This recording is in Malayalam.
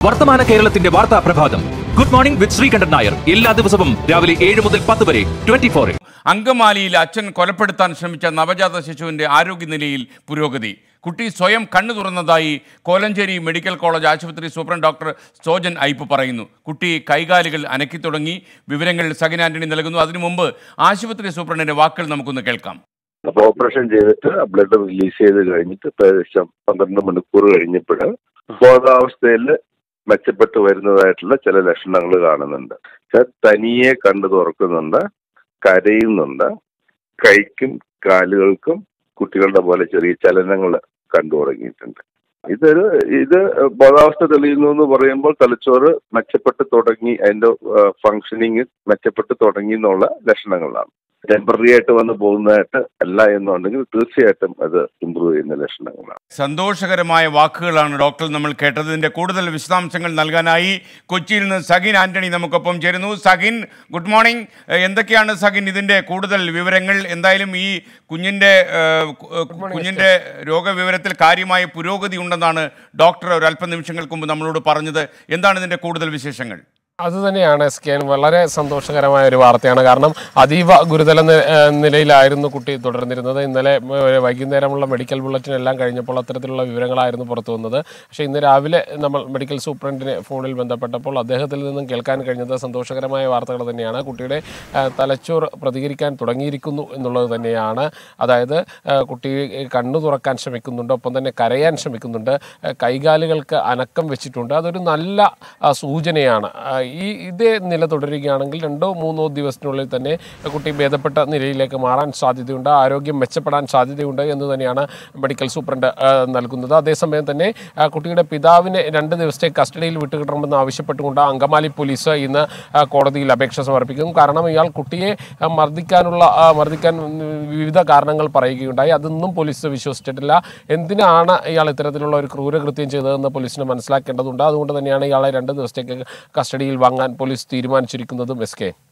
വർത്തമാന കേരളത്തിന്റെ വാർത്താ പ്രഭാതം good morning with Sreekandan Nair എല്ലാ ദിവസവും രാവിലെ ഏഴ് മുതൽ പത്ത് വരെ ട്വന്റി ഫോറിൽ അങ്കമാലിയിൽ അച്ഛൻ കൊലപ്പെടുത്താൻ ശ്രമിച്ച നവജാത ശിശുവിന്റെ ആരോഗ്യനിലയിൽ പുരോഗതി കുട്ടി സ്വയം കണ്ണു തുറന്നതായി കോലഞ്ചേരി മെഡിക്കൽ കോളേജ് ആശുപത്രി സൂപ്രണ്ട് ഡോക്ടർ സോജൻ ഐപ്പ് പറയുന്നു കുട്ടി കൈകാലുകൾ അനക്കി തുടങ്ങി വിവരങ്ങൾ സഗിൻ ആന്റണി നൽകുന്നു അതിനു മുമ്പ് ആശുപത്രി സൂപ്രണ്ടിന്റെ വാക്കുകൾ നമുക്കൊന്ന് കേൾക്കാം അപ്പൊ ഓപ്പറേഷൻ ചെയ്തിട്ട് ആ ബ്ലഡ് റിലീസ് ചെയ്ത് കഴിഞ്ഞിട്ട് ഇപ്പൊ ഏകദേശം പന്ത്രണ്ട് മണിക്കൂർ കഴിഞ്ഞപ്പോൾ ബോധാവസ്ഥയിൽ മെച്ചപ്പെട്ട് വരുന്നതായിട്ടുള്ള ചില ലക്ഷണങ്ങൾ കാണുന്നുണ്ട് പക്ഷെ തനിയെ കണ്ടു തുറക്കുന്നുണ്ട് കരയുന്നുണ്ട് കൈക്കും കാലുകൾക്കും കുട്ടികളുടെ പോലെ ചെറിയ ചലനങ്ങൾ കണ്ടു തുടങ്ങിയിട്ടുണ്ട് ഇതൊരു ഇത് ബോധാവസ്ഥ തെളിയുന്നു എന്ന് പറയുമ്പോൾ തലച്ചോറ് മെച്ചപ്പെട്ട് തുടങ്ങി അതിന്റെ ഫങ്ഷനിങ് മെച്ചപ്പെട്ട് തുടങ്ങി എന്നുള്ള ലക്ഷണങ്ങളാണ് ടെമ്പററി ആയിട്ട് വന്ന് പോകുന്നതായിട്ട് അല്ല എന്നുണ്ടെങ്കിൽ തീർച്ചയായിട്ടും അത് ഇമ്പ്രൂവ് ചെയ്യുന്ന ലക്ഷണങ്ങളാണ് സന്തോഷകരമായ വാക്കുകളാണ് ഡോക്ടർ നമ്മൾ കേട്ടത് ഇതിന്റെ കൂടുതൽ വിശദാംശങ്ങൾ നൽകാനായി കൊച്ചിയിൽ നിന്ന് സഗിൻ ആന്റണി നമുക്കൊപ്പം ചേരുന്നു സഗിൻ ഗുഡ് മോർണിംഗ് ഏഹ് എന്തൊക്കെയാണ് സഗിൻ ഇതിന്റെ കൂടുതൽ വിവരങ്ങൾ എന്തായാലും ഈ കുഞ്ഞിന്റെ ഏഹ്, കു- കുഞ്ഞിന്റെ രോഗവിവരത്തിൽ കാര്യമായ പുരോഗതി ഉണ്ടെന്നാണ് ഡോക്ടർ ഒരു അല്പനിമിഷങ്ങൾക്ക് മുമ്പ് നമ്മളോട് പറഞ്ഞത് എന്താണ് ഇതിന്റെ കൂടുതൽ വിശേഷങ്ങൾ അത് തന്നെയാണ് എസ് കെ വളരെ സന്തോഷകരമായ ഒരു വാർത്തയാണ് കാരണം അതീവ ഗുരുതര നി- ഏഹ് നിലയിലായിരുന്നു കുട്ടി തുടർന്നിരുന്നത് ഇന്നലെ ഏഹ് വൈകുന്നേരമുള്ള മെഡിക്കൽ ബുള്ളറ്റിൻ എല്ലാം കഴിഞ്ഞപ്പോൾ അത്തരത്തിലുള്ള വിവരങ്ങളായിരുന്നു പുറത്തു വന്നത് പക്ഷേ ഇന്ന് രാവിലെ നമ്മൾ മെഡിക്കൽ സൂപ്രണ്ടിനെ ഫോണിൽ ബന്ധപ്പെട്ടപ്പോൾ അദ്ദേഹത്തിൽ നിന്നും കേൾക്കാൻ കഴിഞ്ഞത് സന്തോഷകരമായ വാർത്തകൾ തന്നെയാണ് കുട്ടിയുടെ ഏഹ് തലച്ചോറ് പ്രതികരിക്കാൻ തുടങ്ങിയിരിക്കുന്നു എന്നുള്ളത് തന്നെയാണ് അതായത് ഏഹ് കുട്ടി കണ്ണു തുറക്കാൻ ശ്രമിക്കുന്നുണ്ട് ഒപ്പം തന്നെ കരയാൻ ശ്രമിക്കുന്നുണ്ട് ഏഹ് കൈകാലുകൾക്ക് അനക്കം വെച്ചിട്ടുണ്ട് അതൊരു നല്ല ആ, സൂചനയാണ് ആ, ഈ ഇതേ നില തുടരുകയാണെങ്കിൽ രണ്ടോ മൂന്നോ ദിവസത്തിനുള്ളിൽ തന്നെ കുട്ടി ഭേദപ്പെട്ട നിലയിലേക്ക് മാറാൻ സാധ്യതയുണ്ട് ആരോഗ്യം മെച്ചപ്പെടാൻ സാധ്യതയുണ്ട് എന്ന് തന്നെയാണ് മെഡിക്കൽ സൂപ്രണ്ട് ആ, നൽകുന്നത് അതേസമയം തന്നെ ആ, കുട്ടിയുടെ പിതാവിനെ രണ്ട് ദിവസത്തെ കസ്റ്റഡിയിൽ വിട്ടുകിട്ടണമെന്ന് ആവശ്യപ്പെട്ടുകൊണ്ട് അങ്കമാലി പോലീസ് ഇന്ന് ആ, കോടതിയിൽ അപേക്ഷ സമർപ്പിക്കും കാരണം ഇയാൾ കുട്ടിയെ ആ, മർദ്ദിക്കാനുള്ള ആ, മർദ്ദിക്കാൻ ഉം, വിവിധ കാരണങ്ങൾ പറയുകയുണ്ടായി അതൊന്നും പോലീസ് വിശ്വസിച്ചിട്ടില്ല എന്തിനാണ് ഇയാൾ ഇത്തരത്തിലുള്ള ഒരു ക്രൂരകൃത്യം ചെയ്തതെന്ന് പോലീസിന് മനസ്സിലാക്കേണ്ടതുണ്ട് അതുകൊണ്ട് തന്നെയാണ് ഇയാളെ രണ്ട് ദിവസത്തേക്ക് കസ്റ്റഡിയിൽ വാങ്ങാൻ പോലീസ് തീരുമാനിച്ചിരിക്കുന്നതും എസ് കെ